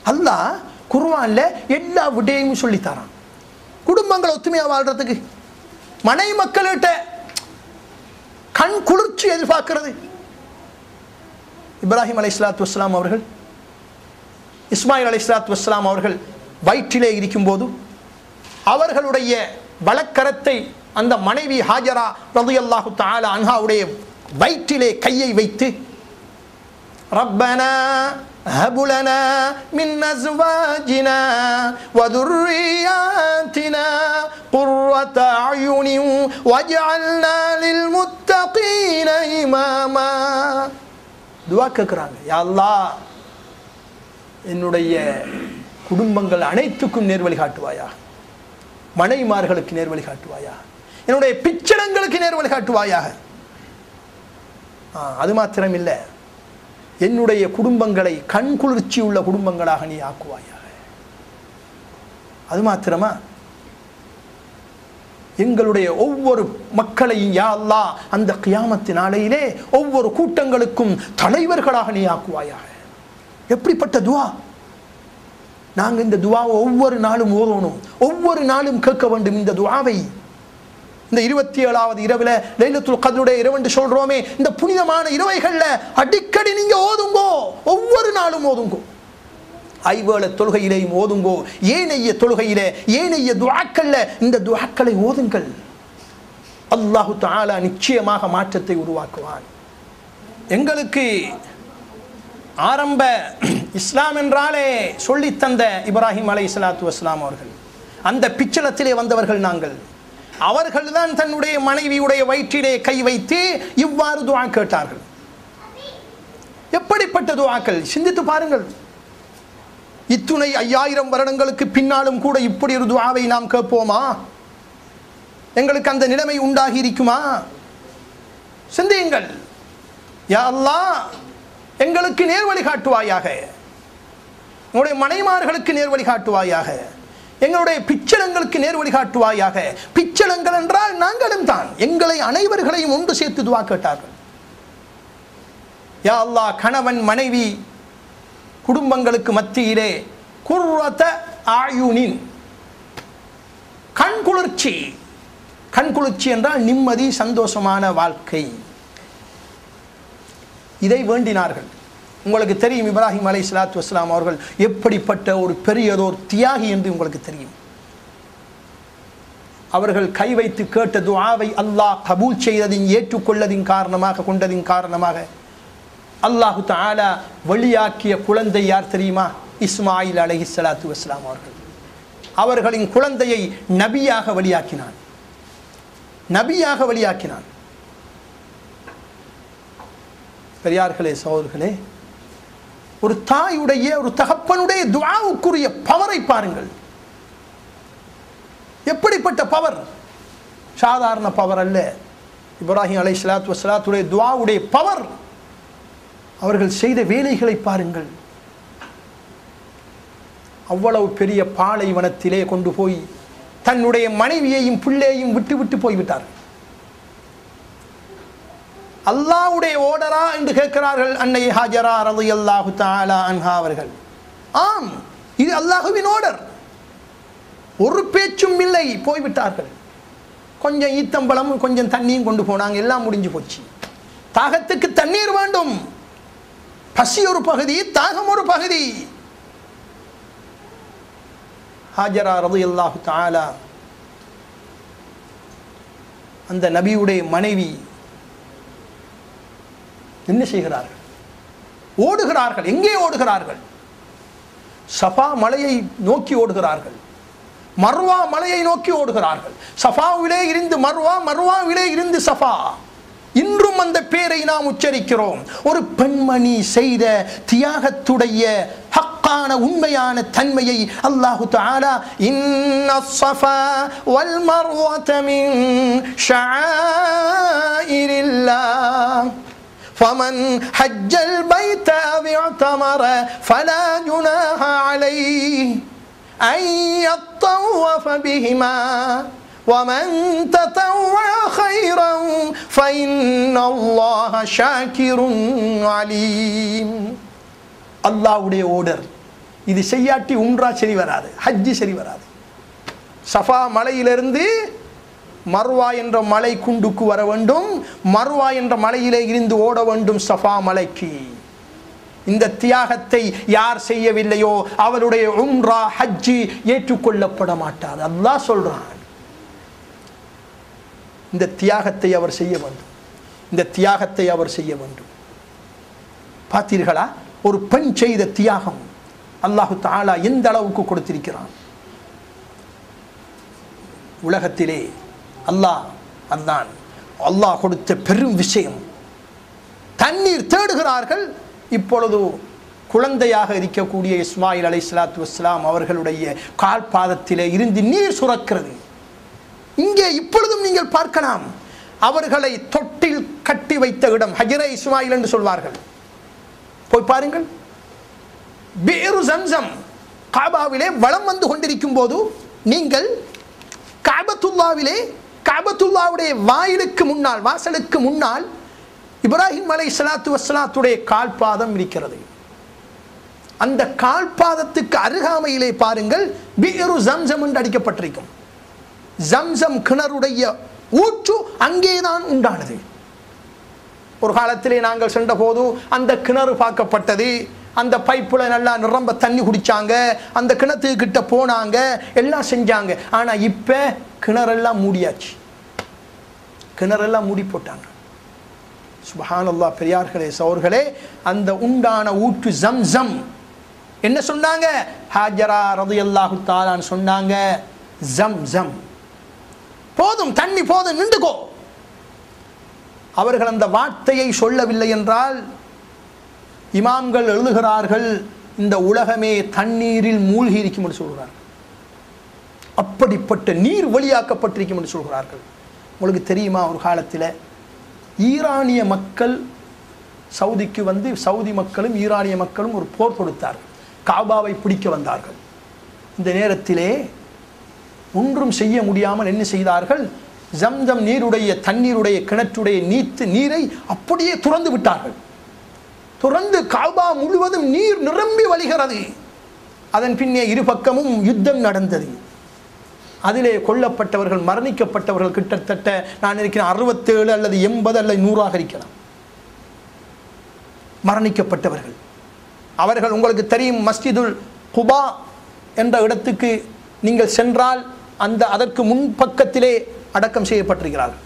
அல்லாஹ் குர்ஆன்ல எல்லா விடயமும் சொல்லித்தரான் குடும்பங்கள் ஒத்துமையா வாழ்றதுக்கு மனை மக்கள்கிட்ட கண் குளிர்ச்சி எதிர்பார்க்கிறது இப்ராஹிம் அலை இஸ்லாத்து வஸ்லாம் அவர்கள் இஸ்மாயில் அலை இஸ்லாத்து வஸ்லாம் அவர்கள் வயிற்றிலே இருக்கும்போது அவர்களுடைய வலக்கரத்தை அந்த மனைவி ஹாஜரா ரலியல்லாஹு தஆலா அன்ஹாவுடைய வயிற்றிலே கையை வைத்து ربنا هب لنا من أزواجنا وذرياتنا قرة أعين واجعلنا للمتقين إماما துவா கேட்குறாங்க யா அல்லாஹ் என்னுடைய குடும்பங்கள் அனைத்துக்கும் நேர்வழி காட்டுவாயா மனைமார்களுக்கு நேர்வழி காட்டுவாயா என்னுடைய பிச்சனங்களுக்கு நேர்வழி காட்டுவாயாக ஆ, அது மாத்திரம் இல்லை என்னுடைய குடும்பங்களை கண் குளிர்ச்சி உள்ள குடும்பங்களாக நீ ஆக்குவாயாக அது மாத்திரமா எங்களுடைய ஒவ்வொரு மக்களையும் யா அல்லாஹ் அந்த கியாமத்து நாளையிலே ஒவ்வொரு கூட்டங்களுக்கும் தலைவர்களாக நீ ஆக்குவாயாக எப்படிப்பட்ட துவா நாங்கள் இந்த துவாவை ஒவ்வொரு நாளும் ஓதணும் ஒவ்வொரு நாளும் கேட்க வேண்டும் இந்த துவாவை இந்த இருபத்தி ஏழாவது இரவுல லைலத்துல் கதருடைய இரவென்று சொல்றோமே இந்த புனிதமான இரவைகள்ல அடிக்கடி நீங்க ஓதுங்கோ ஒவ்வொரு நாளும் ஓதுங்கோ ஐவேள தொழுகையிலேயும் ஓதுங்கோ ஏனைய தொழுகையிலே ஏனைய துவாக்கள்ல இந்த துவாக்களை ஓதுங்கள் அல்லாஹு தஆலா நிச்சயமாக மாற்றத்தை உருவாக்குவான் எங்களுக்கு ஆரம்ப இஸ்லாம் என்றாலே சொல்லித் தந்த இப்ராஹிம் அலை சலாத்து வஸ்லாம் அவர்கள் அந்த பிச்சலத்திலே வந்தவர்கள் நாங்கள் அவர்கள்தான் தன்னுடைய மனைவியுடைய வயிற்றிலே கை வைத்து இவ்வாறு துஆ கேட்டார்கள் எப்படிப்பட்ட துஆக்கள் சிந்தித்து பாருங்கள் இத்துணை ஐயாயிரம் வருடங்களுக்கு பின்னாலும் கூட இப்படி ஒரு துஆவை நாம் கேட்போமா எங்களுக்கு அந்த நிலைமை உண்டாகி இருக்குமா சிந்தியுங்கள் யா அல்லாஹ் எங்களுக்கு நேர்வழி காட்டுவாயாக எங்களுடைய மனைமார்களுக்கு நேர்வழி காட்டுவாயாக எங்களுடைய பிச்சளங்களுக்கு நேர்வழி காட்டுவாயாக பிச்சளங்கள் என்றால் நாங்களும் தான் எங்களை அனைவர்களையும் ஒன்று சேர்த்து துவா கேட்டார்கள் யா அல்லாஹ் கணவன் மனைவி குடும்பங்களுக்கு மத்தியிலே குர்ரத ஆயுனின் கண் குளிர்ச்சி கண் குளிர்ச்சி என்றால் நிம்மதி சந்தோஷமான வாழ்க்கை இதை வேண்டினார்கள் உங்களுக்கு தெரியும் இப்ராஹிம் அலை சலாத்து வஸ்லாம் அவர்கள் எப்படிப்பட்ட ஒரு பெரியதோர் தியாகி என்று உங்களுக்கு தெரியும் அவர்கள் கை வைத்து கேட்ட துஆவை அல்லாஹ் கபூல் செய்ததின் ஏற்றுக்கொள்ளதின் காரணமாக கொண்டதின் காரணமாக அல்லாஹு தஆலா வெளியாக்கிய குழந்தை யார் தெரியுமா இஸ்மாயில் அலைஹி ஸலாத்து வஸ்லாம் அவர்கள் அவர்களின் குழந்தையை நபியாக வெளியாக்கினான் நபியாக வெளியாக்கினான் பெரியார்களே சகோதரர்களே ஒரு தாயுடைய ஒரு தகப்பனுடைய துவாவுக்குரிய பவரை பாருங்கள் எப்படிப்பட்ட பவர் சாதாரண பவர் அல்ல இப்ராஹிம் அலை சலாத்து வசலாத்துடைய துவாவுடைய பவர் அவர்கள் செய்த வேலைகளை பாருங்கள் அவ்வளவு பெரிய பாலைவனத்திலே கொண்டு போய் தன்னுடைய மனைவியையும் பிள்ளையையும் விட்டு விட்டு போய்விட்டார்கள் அல்லாஹ்வுடைய ஓடரா என்று கேட்கிறார்கள் அன்னை ஹாஜரா ரலியல்லாஹு தஆலா அன்ஹா அவர்கள் ஆம் இது அல்லாஹுவின் ஓடர் ஒரு பேச்சும் இல்லை போய்விட்டார்கள் கொஞ்சம் ஈத்தம்பழமும் கொஞ்சம் தண்ணியும் கொண்டு போனாங்க எல்லாம் முடிஞ்சு போச்சு தாகத்துக்கு தண்ணீர் வேண்டும் பசி ஒரு பகுதி தாகம் ஒரு பகுதி ஹாஜரா ரலியல்லாஹு தஆலா அந்த நபியுடைய மனைவி என்ன செய்கிறார்கள் ஓடுகிறார்கள் எங்கே ஓடுகிறார்கள் சஃபா மலையை நோக்கி ஓடுகிறார்கள் மர்வா மலையை நோக்கி ஓடுகிறார்கள் சஃபாவிலே இருந்து மர்வா மர்வாவிலே இருந்து சஃபா இன்றும் அந்த பேரை நாம் உச்சரிக்கிறோம் ஒரு பெண்மணி செய்த தியாகத்துடைய ஹக்கான உண்மையான தன்மையை அல்லாஹு தஆலா இன்ன ஸஃபா வல் மர்வத மின் ஷஆயிரில்லாஹ் فمن حج البيت أو اعتمر فلا جناح عليه أن يطوف بهما ومن تطوع خيرا فإن الله شاكر عليم அல்லாஹ்வுடைய ஓடர் இது செய்யாட்டி உம்ரா சரி வராது ஹஜ்ஜி சரி வராது சஃபா மலையிலிருந்து மர்வா என்ற மலை குண்டுக்கு வர வேண்டும் மர்வா என்ற மலையிலே இருந்து ஓட வேண்டும் சஃபா மலைக்கு இந்த தியாகத்தை யார் செய்யவில்லையோ அவருடைய உம்ரா ஹஜ்ஜி ஏற்றுக்கொள்ளப்பட மாட்டாது அல்லாஹ் சொல்றான் இந்த தியாகத்தை அவர் செய்ய வேண்டும் இந்த தியாகத்தை அவர் செய்ய வேண்டும் பார்த்தீர்களா ஒரு பெண் செய்த தியாகம் அல்லாஹு தாலா எந்த அளவுக்கு கொடுத்திருக்கிறான் உலகத்திலே அல்லாஹ் அதான் அல்லாஹ் கொடுத்த பெரும் விஷயம் தண்ணீர் தேடுகிறார்கள் இப்பொழுது குழந்தையாக இருக்கக்கூடிய இஸ்மாயில் அலை சலாத்து வஸ்லாம் அவர்களுடைய கால் பாதத்திலே இருந்து நீர் சுரக்கிறது இங்கே இப்பொழுதும் நீங்கள் பார்க்கலாம் அவர்களை தொட்டில் கட்டி வைத்த இடம் ஹஜரே இஸ்மாயில் என்று சொல்வார்கள் போய் பாருங்கள் பேரு ஜம்சம் காபாவிலே வளம் வந்து கொண்டிருக்கும் போது நீங்கள் காபத்துல்லாவிலே காபத்துல்லாவுடைய வாயிலுக்கு முன்னால் வாசலுக்கு முன்னால் இப்ராஹிம் அலை சலாத்து வசலாத்துடைய கால்பாதம் இருக்கிறது அந்த கால்பாதத்துக்கு அருகாமையிலே பாருங்கள் பீரு ஜம்சம் என்று அடிக்கப்பட்டிருக்கும் ஜம்சம் கிணறுடைய ஊற்று அங்கேதான் உண்டானது ஒரு காலத்திலே நாங்கள் சென்ற போது அந்த கிணறு பார்க்கப்பட்டது அந்த பைப்பில் நல்லா நிரம்ப தண்ணி குடிச்சாங்க அந்த கிணத்துக்கு கிட்ட போனாங்க எல்லாம் செஞ்சாங்க ஆனால் இப்போ கிணறெல்லாம் மூடியாச்சு கிணறெல்லாம் மூடி போட்டாங்க சுபஹானல்லா பெரியார்களே சோர்களே அந்த உண்டான ஊற்று ஜம் ஜம் என்ன சொன்னாங்க ஹாஜரா ரது அல்லாஹு தாலான்னு சொன்னாங்க ஜம் ஜம் போதும் தண்ணி போதும் நின்றுக்கோ அவர்கள் அந்த வார்த்தையை சொல்லவில்லை என்றால் இமாம்கள் எழுதுகிறார்கள் இந்த உலகமே தண்ணீரில் மூழ்கி இருக்கும் என்று சொல்கிறார்கள் அப்படிப்பட்ட நீர் வெளியாக்கப்பட்டிருக்கும் என்று சொல்கிறார்கள் உங்களுக்கு தெரியுமா ஒரு காலத்தில் ஈரானிய மக்கள் சவுதிக்கு வந்து சவுதி மக்களும் ஈரானிய மக்களும் ஒரு போர் தொடுத்தார்கள் காபாவை பிடிக்க வந்தார்கள் இந்த நேரத்திலே ஒன்றும் செய்ய முடியாமல் என்ன செய்தார்கள் ஜம்ஜம் நீருடைய தண்ணீருடைய கிணற்றுடைய நீத்து நீரை அப்படியே துறந்து விட்டார்கள் துறந்து காபா முழுவதும் நீர் நிரம்பி வழிகிறது அதன் பின்னே இரு பக்கமும் யுத்தம் நடந்தது அதிலே கொல்லப்பட்டவர்கள் மரணிக்கப்பட்டவர்கள் கிட்டத்தட்ட நான் இருக்கிறேன் அறுபத்தேழு அல்லது எண்பது அல்லது நூறாக இருக்கலாம் மரணிக்கப்பட்டவர்கள் அவர்கள் உங்களுக்கு தெரியும் மஸ்ஜிதுல் குபா என்ற இடத்துக்கு நீங்கள் சென்றால் அந்த அதற்கு முன்பக்கத்திலே அடக்கம் செய்யப்பட்டிருக்கிறார்கள்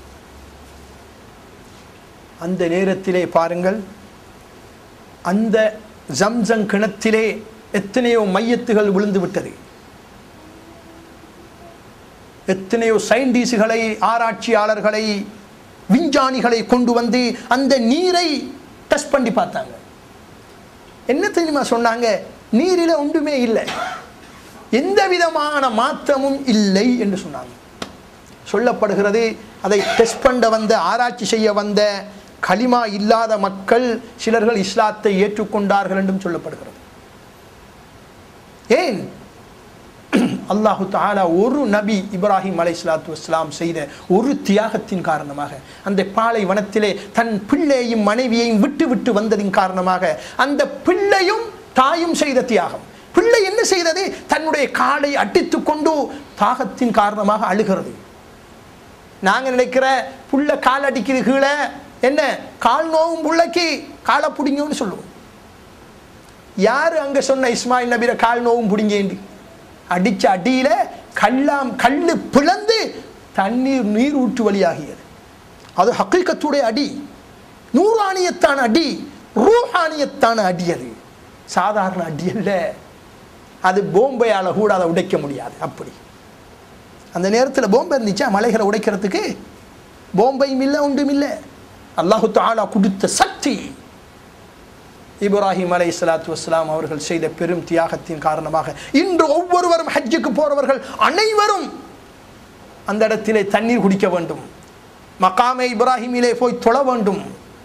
அந்த நேரத்திலே பாருங்கள் அந்த ஜம்சங் கிணத்திலே எத்தனையோ மையத்துகள் விழுந்து விட்டது எத்தனையோ சயின்டிஸ்டுகளை ஆராய்ச்சியாளர்களை விஞ்ஞானிகளை கொண்டு வந்து அந்த நீரை டெஸ்ட் பண்ணி பார்த்தாங்க என்ன தெரியுமா சொன்னாங்க நீரில் ஒன்றுமே இல்லை எந்த விதமான மாற்றமும் இல்லை என்று சொன்னாங்க சொல்லப்படுகிறது அதை டெஸ்ட் பண்ண வந்த ஆராய்ச்சி செய்ய வந்த களிமா இல்லாத மக்கள் சிலர்கள் இஸ்லாத்தை ஏற்றுக்கொண்டார்கள் என்றும் சொல்லப்படுகிறது ஏன் அல்லாஹு தாலா ஒரு நபி இப்ராஹிம் அலை சலாத்து வஸ்லாம் செய்த ஒரு தியாகத்தின் காரணமாக அந்த பாலை வனத்திலே தன் பிள்ளையும் மனைவியையும் விட்டு விட்டு வந்ததின் காரணமாக அந்த பிள்ளையும் தாயும் செய்த தியாகம் பிள்ளை என்ன செய்தது தன்னுடைய காலை அடித்து கொண்டு தாகத்தின் காரணமாக அழுகிறது நாங்கள் நினைக்கிற புள்ள கால் அடிக்குது கீழே என்ன கால் நோவும் புள்ளைக்கு காலை பிடிங்கன்னு சொல்லுவோம் யாரு அங்க சொன்ன இஸ்மாயில் நபிர கால் நோவும் பிடிங்கேண்டு அடிச்ச அடியில கல்லாம் கல்லு பிளந்து தண்ணீர் நீர் ஊற்று வழியாகியது அது ஹக்கீக்கத்துடைய அடி நூறாணியத்தான அடி ரூஹானியத்தான அடி அது சாதாரண அடி அல்ல அது போம்பையால் கூட அதை உடைக்க முடியாது அப்படி அந்த நேரத்தில் போம்பை இருந்துச்சா மலைகளை உடைக்கிறதுக்கு போம்பையும் இல்லை ஒன்றும் இல்லை அல்லாஹு தாலா கொடுத்த சக்தி இப்ராஹிம் அலை சலாத்து வஸ்லாம் அவர்கள் செய்த பெரும் தியாகத்தின் காரணமாக இன்று ஒவ்வொருவரும் ஹஜ்ஜுக்கு போறவர்கள் அனைவரும் அந்த இடத்திலே தண்ணீர் குடிக்க வேண்டும் மகாமே இப்ராஹிமிலே போய் தொழ வேண்டும்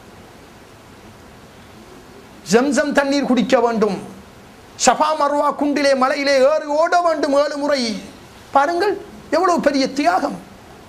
ஜம்சம் தண்ணீர் குடிக்க வேண்டும் ஷஃபா மர்வா குண்டிலே மலையிலே ஏறி ஓட வேண்டும் ஏழு முறை பாருங்கள் எவ்வளவு பெரிய தியாகம்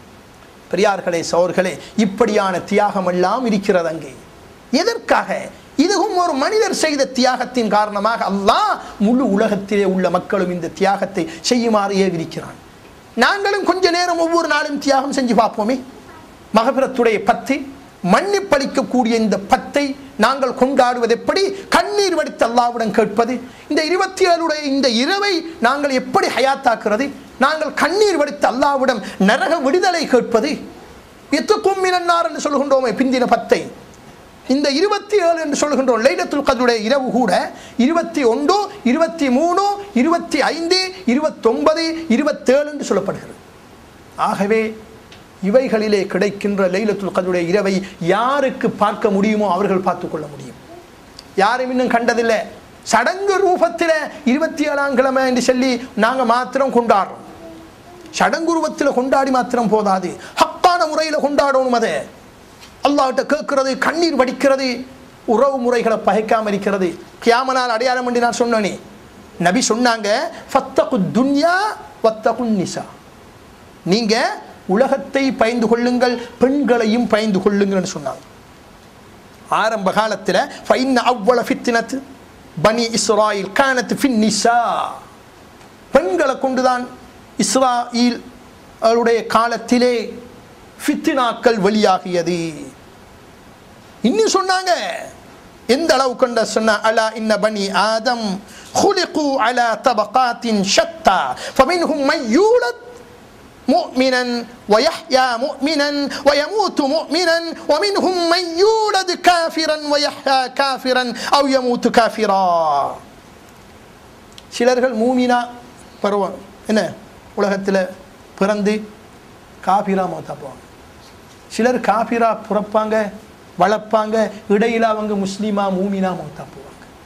பெரியார்களே சோர்களே இப்படியான தியாகம் எல்லாம் இருக்கிறது அங்கே எதற்காக இதுவும் ஒரு மனிதர் செய்த தியாகத்தின் காரணமாக அல்லாஹ் முழு உலகத்திலே உள்ள மக்களும் இந்த தியாகத்தை செய்யுமாறு ஏவிருக்கிறான் நாங்களும் கொஞ்ச நேரம் ஒவ்வொரு நாளும் தியாகம் செஞ்சு பார்ப்போமே மகபிரத்துடைய பத்து மன்னிப்பளிக்கக்கூடிய இந்த பத்தை நாங்கள் கொண்டாடுவது எப்படி கண்ணீர் வடித்து அல்லாவுடன் கேட்பது இந்த இருபத்தி ஏழுடைய இந்த இரவை நாங்கள் எப்படி ஹயாத்தாக்குறது நாங்கள் கண்ணீர் வடித்து அல்லாவிடம் நரக விடுதலை கேட்பது எத்துக்கும் மினன்னார் என்று சொல்கின்றோமே பிந்தின பத்தை இந்த இருபத்தி ஏழு என்று சொல்கின்றோம் லைலத்துல் கதுடைய இரவு கூட இருபத்தி ஒன்று இருபத்தி மூணு இருபத்தி ஐந்து இருபத்தொன்பது இருபத்தேழு என்று சொல்லப்படுகிறது ஆகவே இவைகளிலே கிடைக்கின்ற லைலத்துல் கதுடைய இரவை யாருக்கு பார்க்க முடியுமோ அவர்கள் பார்த்து கொள்ள முடியும் யாரும் இன்னும் கண்டதில்லை சடங்கு ரூபத்தில் இருபத்தி ஏழாம் கிழமை என்று சொல்லி நாங்கள் மாத்திரம் கொண்டாடுறோம் சடங்கு ரூபத்தில் கொண்டாடி மாத்திரம் போதாது ஹக்கான முறையில் கொண்டாடணும் அதை அல்லாஹ்கிட்ட கேட்கிறது கண்ணீர் வடிக்கிறது உறவு முறைகளை பகைக்காம இருக்கிறது கியாமனால் அடையாளம் என்று நான் சொன்னேனே நபி சொன்னாங்க ஃபத்தகு துன்யா வத்தகு நிசா நீங்க உலகத்தை பயந்து கொள்ளுங்கள் பெண்களையும் பயந்து கொள்ளுங்கள்னு சொன்னாங்க ஆரம்ப காலத்தில் ஃபைன் அவ்வள ஃபித்னத் பனி இஸ்ராயில் கானத் ஃபின் நிசா பெண்களை கொண்டுதான் இஸ்ராயில் அவருடைய காலத்திலே ஃபித்னாக்கள் வெளியாகியது இன்னும் சொன்னாங்க எந்த அளவு கொண்ட சொன்ன அலா இன்ன பனி ஆதம் خلقوا على طبقات شتى فمنهم من يولد مؤمنا ويحيا مؤمنا ويموت مؤمنا ومنهم من يولد كافرا ويحيا كافرا او يموت كافرا சிலர்கள் மூமினா பருவம் என்ன உலகத்தில் பிறந்து காபிரா மௌத்தா போவாங்க சிலர் காபிரா பிறப்பாங்க வளர்ப்பாங்க இடையில அவங்க முஸ்லீமா மூமினா மௌத்தா போவாங்க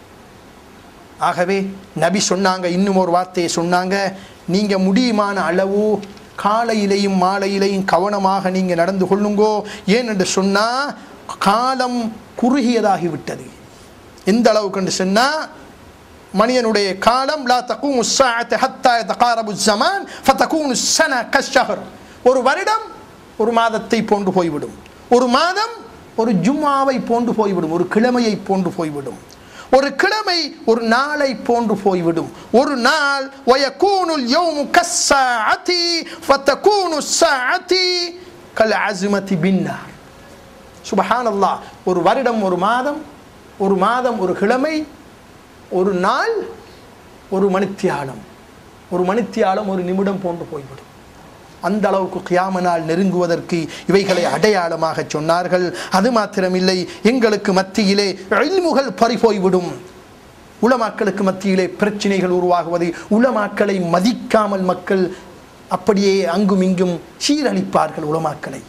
ஆகவே நபி சொன்னாங்க இன்னும் ஒரு வார்த்தையை சொன்னாங்க நீங்க முடியுமான அளவு காலையிலையும் மாலையிலையும் கவனமாக நீங்க நடந்து கொள்ளுங்கோ ஏன் என்று சொன்னா காலம் குறுகியதாகி விட்டது எந்த அளவுக்கு என்று சொன்னா மனிதனுடைய காலம் லா தகூமு الساعة حتى يتقارب الزمان فتكون السنة كالشهر ஒரு வருடம் ஒரு மாதத்தை போன்று போய்விடும் ஒரு மாதம் ஒரு ஜும்மாவை போன்று போய்விடும் ஒரு கிழமையை போன்று போய்விடும் ஒரு கிழமை ஒரு நாளை போன்று போய்விடும் ஒரு நாள் ويكون اليوم كالساعة فتكون الساعة كالعزمة بالنار சுபஹான் அல்லாஹ் ஒரு வருடம் ஒரு மாதம் ஒரு மாதம் ஒரு கிழமை ஒரு நாள் ஒரு மணித்தியாலம் ஒரு மணித்தியாலம் ஒரு நிமிடம் போன்று போய்விடும் அந்த அளவுக்கு கியாம நாள் நெருங்குவதற்கு இவைகளை அடையாளமாக சொன்னார்கள் அது மாத்திரமில்லை எங்களுக்கு மத்தியிலே இல்முகள் பறிபோய்விடும் உளமாக்களுக்கு மத்தியிலே பிரச்சனைகள் உருவாகுவது உளமாக்களை மதிக்காமல் மக்கள் அப்படியே அங்கும் இங்கும் சீரழிப்பார்கள் உளமாக்களை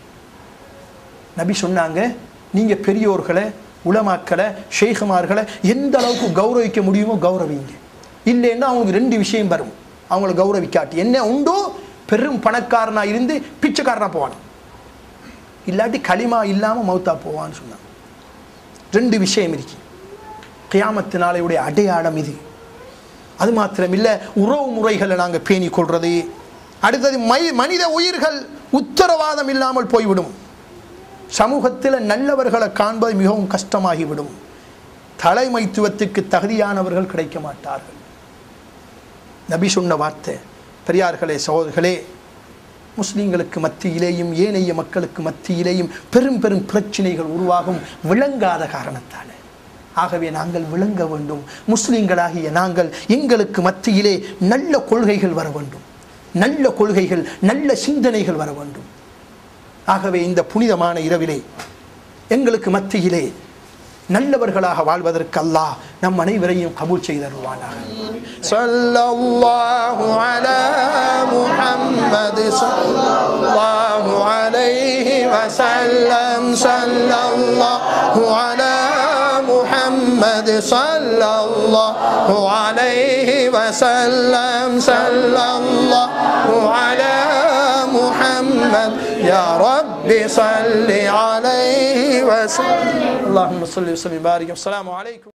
நபி சொன்னாங்க நீங்க பெரியோர்களை உலமாக்களை ஷேகுமார்களை எந்த அளவுக்கு கௌரவிக்க முடியுமோ கௌரவிங்க இல்லைன்னா அவங்களுக்கு ரெண்டு விஷயம் வரும் அவங்கள கௌரவிக்காட்டி என்ன உண்டோ பெரும் பணக்காரனா இருந்து பிச்சைக்காரனா போவான் இல்லாட்டி களிமா இல்லாம மௌத்தா போவான்னு சொன்னாங்க ரெண்டு விஷயம் இருக்கு கியாமத்து நாளையுடைய அடையாளம் இது அது மாத்திரம் இல்லை உறவு முறைகளை நாங்கள் பேணி கொள்றது அடுத்தது மை மனித உயிர்கள் உத்தரவாதம் இல்லாமல் போய்விடும் சமூகத்தில் நல்லவர்களை காண்பது மிகவும் கஷ்டமாகிவிடும் தலைமைத்துவத்துக்கு தகுதியானவர்கள் கிடைக்க மாட்டார்கள் நபி சொன்ன வார்த்தை பெரியார்களே சகோதரர்களே முஸ்லீம்களுக்கு மத்தியிலேயும் ஏனைய மக்களுக்கு மத்தியிலேயும் பெரும் பெரும் பிரச்சனைகள் உருவாகும் விளங்காத காரணத்தால் ஆகவே நாங்கள் விளங்க வேண்டும் முஸ்லீம்களாகிய நாங்கள் எங்களுக்கு மத்தியிலே நல்ல கொள்கைகள் வர வேண்டும் நல்ல கொள்கைகள் நல்ல சிந்தனைகள் வர வேண்டும் ஆகவே இந்த புனிதமான இரவிலே எங்களுக்கு மத்தியிலே நல்லவர்களாக வாழ்வதற்கு அல்லாஹ் நம் அனைவரையும் கபூல் செய்தருவானாக ஸல்லல்லாஹு அலா முஹம்மது ஸல்லல்லாஹு அலைஹி வஸல்லம் ஸல்லல்லாஹு அலா முஹம்மது ஸல்லல்லாஹு அலைஹி வஸல்லம் ஸல்லல்லாஹு அலா محمد يا رب صل عليه وسلم اللهم صل وسلم وبارك والسلام عليكم